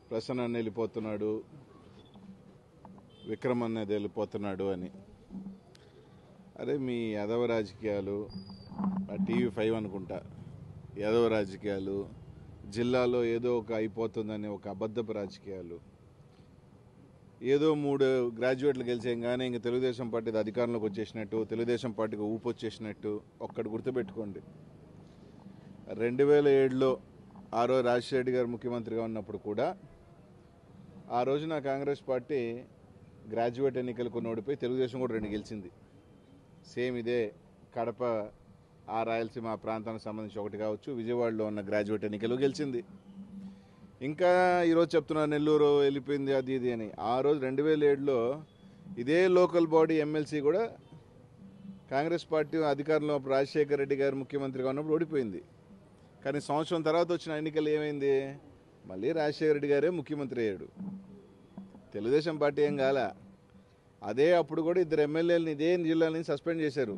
ప్రసన్న అన్న వెళ్ళిపోతున్నాడు విక్రమ్ అన్నది వెళ్ళిపోతున్నాడు అని అరే మీ యాదవ రాజకీయాలు ఆ టీవీ ఫైవ్ అనుకుంటా యాదవ రాజకీయాలు జిల్లాలో ఏదో ఒక అయిపోతుందని ఒక అబద్ధపు రాజకీయాలు ఏదో మూడు గ్రాడ్యుయేట్లు గెలిచేయంగానే ఇంక తెలుగుదేశం పార్టీ అధికారంలోకి వచ్చేసినట్టు తెలుగుదేశం పార్టీకి ఊపు వచ్చేసినట్టు ఒక్కటి గుర్తుపెట్టుకోండి రెండు వేల ఏడులో ఆ రోజు రాజశేఖర రెడ్డి గారు ముఖ్యమంత్రిగా ఉన్నప్పుడు కూడా ఆ రోజున కాంగ్రెస్ పార్టీ గ్రాడ్యుయేట్ ఎన్నికలు కొన్ని ఓడిపోయి తెలుగుదేశం కూడా రెండు గెలిచింది సేమ్ ఇదే కడప ఆ రాయలసీమ ఆ ప్రాంతానికి సంబంధించి ఒకటి కావచ్చు విజయవాడలో ఉన్న గ్రాడ్యుయేట్ ఎన్నికలు గెలిచింది ఇంకా ఈరోజు చెప్తున్నారు నెల్లూరు వెళ్ళిపోయింది అది ఇది అని ఆ రోజు రెండు వేల ఏడులో ఇదే లోకల్ బాడీ ఎమ్మెల్సీ కూడా కాంగ్రెస్ పార్టీ అధికారంలో అప్పుడు రాజశేఖర రెడ్డి గారు ముఖ్యమంత్రిగా ఉన్నప్పుడు ఓడిపోయింది కానీ సంవత్సరం తర్వాత వచ్చిన ఎన్నికలు ఏమైంది మళ్ళీ రాజశేఖర రెడ్డి గారే ముఖ్యమంత్రి అయ్యాడు తెలుగుదేశం పార్టీ ఏం కాల అదే అప్పుడు కూడా ఇద్దరు ఎమ్మెల్యేలని ఇదే జిల్లాల నుంచి సస్పెండ్ చేశారు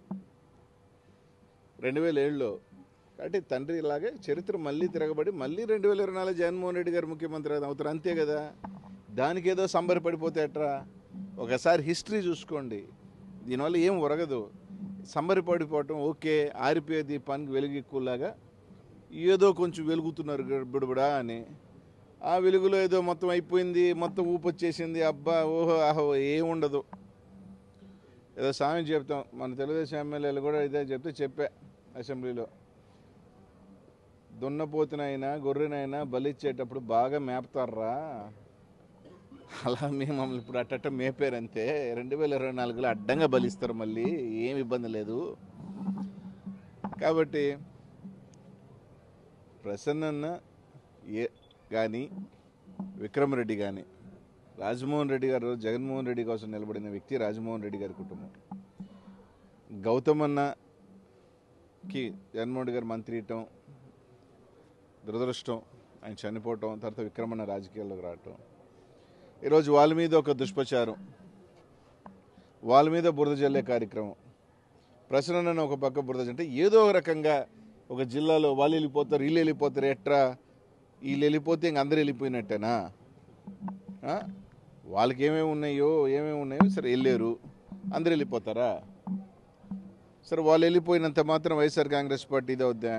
రెండు వేల ఏడులో కాబట్టి తండ్రి ఇలాగే చరిత్ర మళ్ళీ తిరగబడి మళ్ళీ రెండు వేల ఇరవై నాలుగు జగన్మోహన్ రెడ్డి గారు ముఖ్యమంత్రి అవుతారు అంతే కదా దానికి ఏదో సంబరపడిపోతే ఎట్రా ఒకసారి హిస్టరీ చూసుకోండి దీనివల్ల ఏం ఒరగదు సంబరపడిపోవటం ఓకే ఆరిపోయే దీపానికి వెలుగు ఎక్కువలాగా ఏదో కొంచెం వెలుగుతున్నారు బిడబడా అని ఆ వెలుగులో ఏదో మొత్తం అయిపోయింది మొత్తం ఊపొచ్చేసింది అబ్బా ఓహో ఆహో ఏముండదు ఏదో సామెత చెప్తాం మన తెలుగుదేశం ఎమ్మెల్యేలు కూడా ఇదే చెప్తే చెప్పా అసెంబ్లీలో దున్నపోతునైనా గొర్రెనైనా బలిచ్చేటప్పుడు బాగా మేపుతారా అలా మేము మమ్మల్ని ఇప్పుడు అట్టట్ట మేపారంతే రెండు వేల ఇరవై నాలుగులో అడ్డంగా బలిస్తారు మళ్ళీ ఏం ఇబ్బంది లేదు కాబట్టి ప్రసన్న ఏ కానీ విక్రమరెడ్డి కానీ రాజమోహన్ రెడ్డి గారు జగన్మోహన్ రెడ్డి కోసం నిలబడిన వ్యక్తి రాజమోహన్ రెడ్డి గారి కుటుంబం గౌతమ్ అన్నకి జగన్మోహన్ రెడ్డి గారు మంత్రి ఇవ్వటం దురదృష్టం ఆయన చనిపోవటం తర్వాత విక్రమన్న రాజకీయాల్లోకి రావటం ఈరోజు వాళ్ళ మీద ఒక దుష్ప్రచారం వాళ్ళ మీద బురద జల్లే కార్యక్రమం ప్రసన్న ఒక పక్క బురద అంటే ఏదో ఒక రకంగా ఒక జిల్లాలో వాళ్ళు వెళ్ళిపోతారు వీళ్ళు వెళ్ళిపోతారు ఎట్రా వీళ్ళు వెళ్ళిపోతే ఇంక అందరు వెళ్ళిపోయినట్టేనా ఆ? వాళ్ళకి ఏమేమి ఉన్నాయో ఏమేమి ఉన్నాయో సరే వెళ్ళారు అందరు వెళ్ళిపోతారా సరే వాళ్ళు వెళ్ళిపోయినంత మాత్రం వైఎస్ఆర్ కాంగ్రెస్ పార్టీ ఇదే వద్దా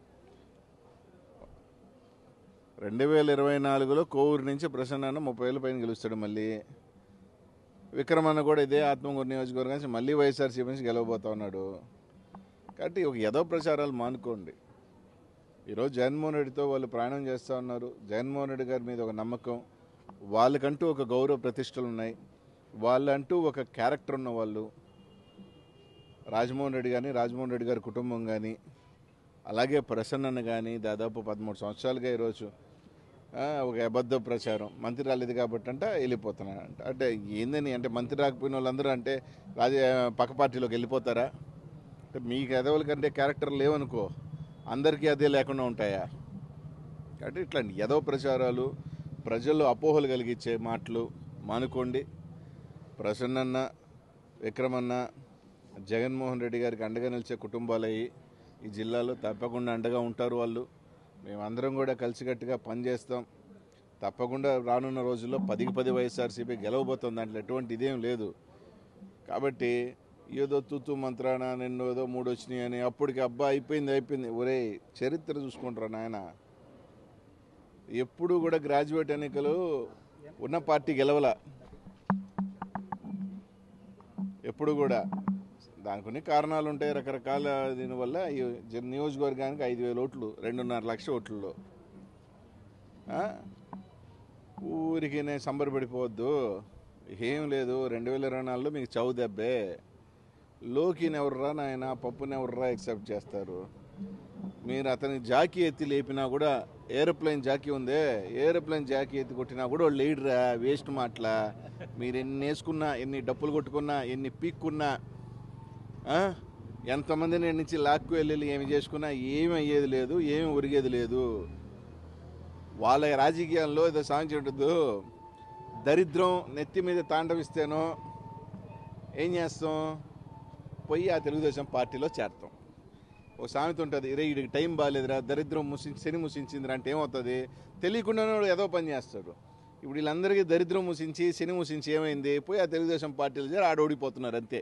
రెండు వేల ఇరవై నాలుగులో కోవూరు నుంచి ప్రసన్న ముప్పై వేల పైన గెలుస్తాడు మళ్ళీ విక్రమన్న కూడా ఇదే ఆత్మకూరు నియోజకవర్గం నుంచి మళ్ళీ వైఎస్ఆర్సీపీ నుంచి గెలవబోతా ఉన్నాడు కాబట్టి ఒక యదో ప్రచారాలు మానుకోండి ఈరోజు జగన్మోహన్ రెడ్డితో వాళ్ళు ప్రయాణం చేస్తూ ఉన్నారు జగన్మోహన్ రెడ్డి గారి మీద ఒక నమ్మకం వాళ్ళకంటూ ఒక గౌరవ ప్రతిష్టలు ఉన్నాయి వాళ్ళంటూ ఒక క్యారెక్టర్ ఉన్న వాళ్ళు రాజమోహన్ రెడ్డి కానీ రాజమోహన్ రెడ్డి గారి కుటుంబం కానీ అలాగే ప్రసన్నన్న కానీ దాదాపు పదమూడు సంవత్సరాలుగా ఈరోజు ఆ, ఒక అబద్ధ ప్రచారం మంత్రి రాలేదు కాబట్టి అంట వెళ్ళిపోతున్నాడంట అంటే ఏందని అంటే మంత్రి రాకపోయిన వాళ్ళందరూ అంటే రాజ పక్క పార్టీలోకి వెళ్ళిపోతారా అంటే మీకు ఎదవల కంటే క్యారెక్టర్ లేవనుకో అందరికీ అదే లేకుండా ఉంటాయా కాబట్టి ఇట్లాంటి ఎదవ ప్రచారాలు ప్రజల్లో అపోహలు కలిగించే మాటలు మానుకోండి ప్రసన్నన్న విక్రమన్న జగన్మోహన్ రెడ్డి గారికి అండగా నిలిచే కుటుంబాలయ్యి ఈ జిల్లాలో తప్పకుండా అండగా ఉంటారు వాళ్ళు మేమందరం కూడా కలిసికట్టుగా పనిచేస్తాం తప్పకుండా రానున్న రోజుల్లో పదికి పది వైఎస్ఆర్సీపీ గెలవబోతుంది దాంట్లో ఎటువంటి ఇదేం లేదు కాబట్టి ఏదో తూతూ మంత్రాన నిన్ను ఏదో మూడు వచ్చినాయి అని అప్పటికి అబ్బా అయిపోయింది అయిపోయింది ఒరే చరిత్ర చూసుకుంటారా నాయన ఎప్పుడు కూడా గ్రాడ్యుయేట్ ఎన్నికలు ఉన్న పార్టీ గెలవల ఎప్పుడు కూడా దానికి కొన్ని కారణాలు ఉంటాయి రకరకాల దీనివల్ల ఈ జ- నియోజకవర్గానికి ఐదు వేల ఓట్లు రెండున్నర లక్ష ఓట్లలో ఆ? ఊరికి నేను సంబరపడిపోవద్దు ఏం లేదు రెండు వేల ఇరవై నాలుగులో మీకు చౌ దెబ్బే లోకిని ఎవర్రా నాయన పప్పుని ఎవర్రా యాక్సెప్ట్ చేస్తారు మీరు అతని జాకీ ఎత్తి లేపినా కూడా ఏరోప్లేన్ జాకీ ఉందే ఏరోప్లేన్ జాకీ ఎత్తి కొట్టినా కూడా వాళ్ళు లేడురా వేస్ట్ మాటలా మీరు ఎన్ని వేసుకున్నా ఎన్ని డప్పులు కొట్టుకున్నా ఎన్ని పీక్కున్నా ఆ? ఎంతమంది నేను నుంచి లాక్కు వెళ్ళి ఏమి చేసుకున్నా ఏమి అయ్యేది లేదు ఏమి ఒరిగేది లేదు వాళ్ళ రాజకీయాల్లో ఏదో సాధించదు దరిద్రం నెత్తి మీద తాండవిస్తేనో ఏం చేస్తాం పోయి ఆ తెలుగుదేశం పార్టీలో చేరతాం ఓ సామెత ఉంటుంది రే వీడికి టైం బాగాలేదురా దరిద్రం ముసి శని ముసించిందిరా అంటే ఏమవుతుంది తెలియకుండానే వాడు ఏదో పని చేస్తాడు ఇప్పుడు వీళ్ళందరికీ దరిద్రం ముసించి శని ముసించి ఏమైంది పోయి ఆ తెలుగుదేశం పార్టీలు చేరి ఆడ ఓడిపోతున్నారు అంతే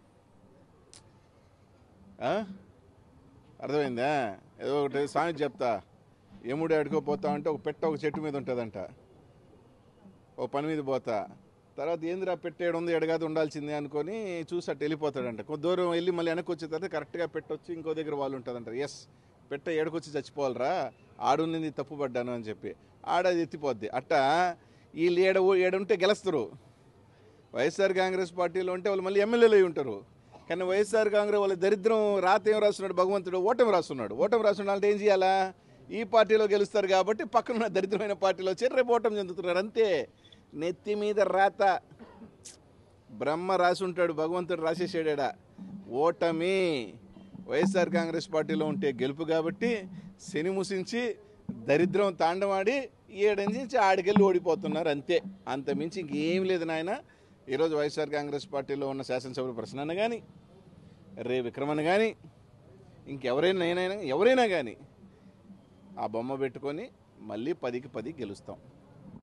ఆ? అర్థమైందా ఏదో ఒకటి సామెత చెప్తా ఎముడు ఎడుకోపోతా అంటే ఒక పెట్ట ఒక చెట్టు మీద ఉంటుందంట ఓ పని మీద పోతా తర్వాత ఏందిరా పెట్టేయడం ఉంది ఎడగాది ఉండాల్సిందే అనుకొని చూసి అట్టు వెళ్ళిపోతాడంట కొంత దూరం వెళ్ళి మళ్ళీ వెనక్కి వచ్చే తర్వాత కరెక్ట్గా పెట్టొచ్చి ఇంకో దగ్గర వాళ్ళు ఉంటుందంట ఎస్ పెట్ట ఏడుకొచ్చి చచ్చిపోవాలరా ఆడున్నది తప్పుపడ్డాను అని చెప్పి ఆడ అది ఎత్తిపోద్ది అట్ట వీళ్ళు ఏడ ఏడుంటే గెలుస్తారు వైఎస్ఆర్ కాంగ్రెస్ పార్టీలో ఉంటే వాళ్ళు మళ్ళీ ఎమ్మెల్యేలు అయి ఉంటారు కానీ వైఎస్ఆర్ కాంగ్రెస్ వాళ్ళ దరిద్రం రాత ఏం రాస్తున్నాడు భగవంతుడు ఓటమి రాస్తున్నాడు ఓటమి రాస్తున్నాడు అంటే ఏం చేయాలా ఈ పార్టీలో గెలుస్తారు కాబట్టి పక్కన ఉన్న దరిద్రమైన పార్టీలో వచ్చి రేపు ఓటమి చెందుతున్నారు అంతే నెత్తి మీద రాత బ్రహ్మ రాసి ఉంటాడు భగవంతుడు రాసేసాడా ఓటమి వైఎస్ఆర్ కాంగ్రెస్ పార్టీలో ఉంటే గెలుపు కాబట్టి శని ముసించి దరిద్రం తాండవాడి ఏడించి ఆడికెళ్ళి ఓడిపోతున్నారు అంతే అంత మించి ఇంకేం లేదు నాయన ఈరోజు వైఎస్ఆర్ కాంగ్రెస్ పార్టీలో ఉన్న శాసనసభ్యులు ప్రశ్న కానీ రే విక్రమన్ కానీ ఇంకెవరైనా నేనైనా ఎవరైనా కానీ ఆ బొమ్మ పెట్టుకొని మళ్ళీ పదికి పది గెలుస్తాం